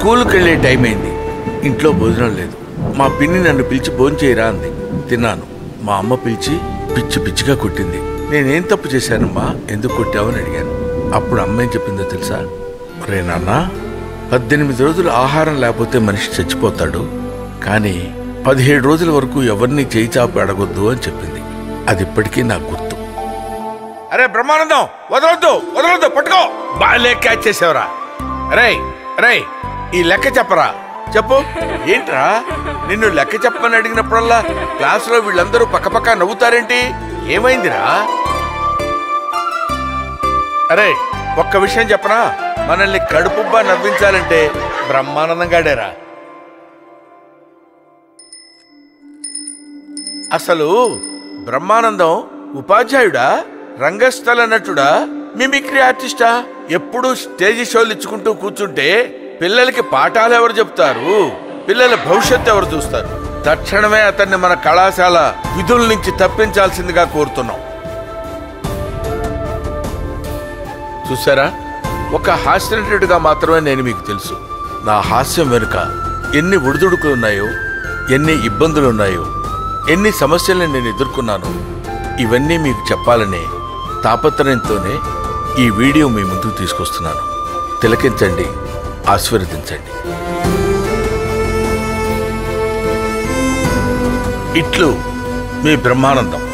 స్కూల్కి వెళ్ళే టైం అయింది ఇంట్లో భోజనం లేదు మా పిన్ని నన్ను పిలిచి భోంచేయరా అంది తిన్నాను మా అమ్మ పిలిచి పిచ్చి పిచ్చిగా కొట్టింది నేనేం తప్పు చేశానమ్మా ఎందుకు కొట్టావని అడిగాను అప్పుడు అమ్మ ఏం చెప్పిందో తెలుసా రే నాన్న పద్దెనిమిది రోజులు ఆహారం లేకపోతే మనిషి చచ్చిపోతాడు కానీ పదిహేడు రోజుల వరకు ఎవరిని చేయి చాపి అడగొద్దు అని చెప్పింది అది ఇప్పటికీ నాకు గుర్తు అరే బ్రహ్మానందం వదలొద్దు వదలొద్దు పట్టుకో బాగా క్యాచ్ చేసావురా రే రే ఈ లెక్క చెప్పరా చెప్పు ఏంట్రా నిన్ను లెక్క చెప్పమని అడిగినప్పుడల్లా క్లాసులో వీళ్ళందరూ పక్కపక్క నవ్వుతారేంటి ఏమైందిరా అరే ఒక్క విషయం చెప్పనా మనల్ని కడుపుబ్బా నవ్వించాలంటే బ్రహ్మానందం గాడేరా అసలు బ్రహ్మానందం ఉపాధ్యాయుడా రంగస్థల నటుడా మిమిక్రీ ఆర్టిస్టా ఎప్పుడు స్టేజ్ షోలు ఇచ్చుకుంటూ కూర్చుంటే పిల్లలకి పాఠాలు ఎవరు చెప్తారు పిల్లల భవిష్యత్తు ఎవరు చూస్తారు తక్షణమే అతన్ని మన కళాశాల విధుల నుంచి తప్పించాల్సిందిగా కోరుతున్నాం చూసారా ఒక హాస్య నటుడిగా మాత్రమే నేను మీకు తెలుసు నా హాస్యం వెనుక ఎన్ని ఒడిదుడుకులు ఉన్నాయో ఎన్ని ఇబ్బందులు ఉన్నాయో ఎన్ని సమస్యలను నేను ఎదుర్కొన్నాను ఇవన్నీ మీకు చెప్పాలనే తాపత్రయంతోనే ఈ వీడియో మీ ముందుకు తీసుకొస్తున్నాను తిలకించండి ఆశీర్వదించండి ఇట్లు మీ బ్రహ్మానందం